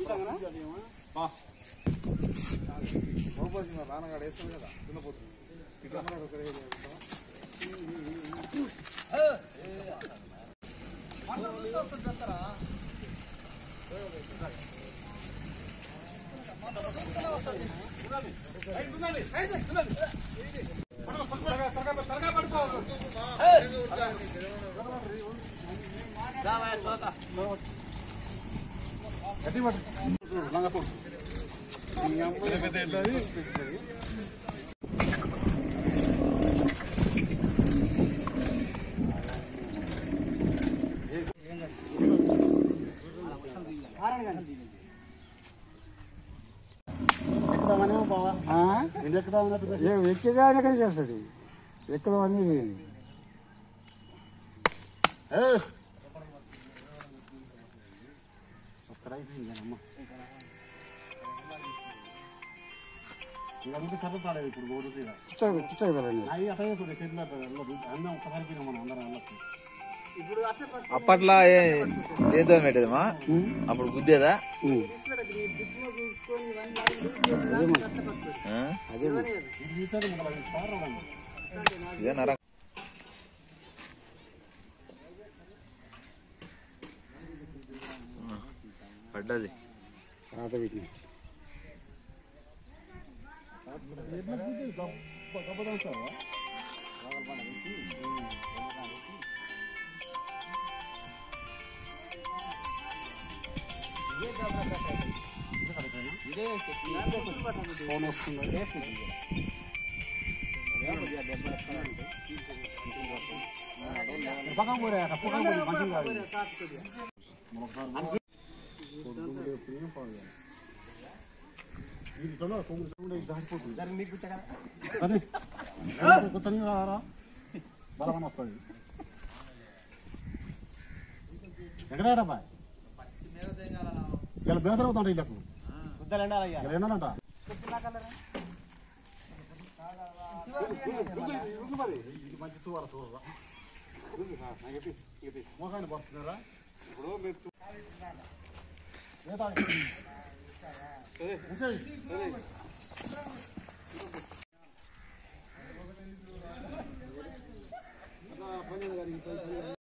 నాన్నగాడు వేస్తుంది కదా దున్నపోతుంది ఇట్లా మనకు ఒకటే చేస్తావా? గట్టి పట్టు. లంగపో. ఈ అమ్మాయి పెద్ద ఇట్లది. ఎక్కుదామనేమో బావా ఎన్ని ఎక్కుదామన్నట్టు ఏ ఎక్కితే ఆయన ఎక్కడ చేస్తాడు ఎక్కడం అనేది ఏయ్! ఒక్కడ అయిపోయింది అమ్మ ఇంకా ముందు సర్ర తాడేది ఇప్పుడు గోడు తీర పుచ్చ పుచ్చ కదండి అవి అటగే చూడే చేతులు అన్నం ఒక్కసారి పోయినాం మనం అందరం అన్నట్టు అప్పట్లో ఏ- దేంతో పెట్టేదమ్మా అప్పుడు గుద్దేదా ఆ? ఇది తీసేది మన స్టార్ రాదండి ఇదే నర పడ్డది పాత వీటిని ఫోన్ వస్తుంది పక్కన పోరే పక్కన పోరే మంచిగా కాదు పొద్దున్నే ఎప్పుడేం పాడు కాదు. వీటిలో కొంగు కొంగు ఇది దాటిపోతుంది. కానీ, కొత్తని రారా బలమని వస్తుంది ఎక్కడా బాయ్ ఇలా బేదర అవుతాడు వీళ్ళకు ఇలా ఏంటంట ఇది మంచి చూడాలి చూడరా మోసాన్ని పడుతున్నారా ఇప్పుడు మీరు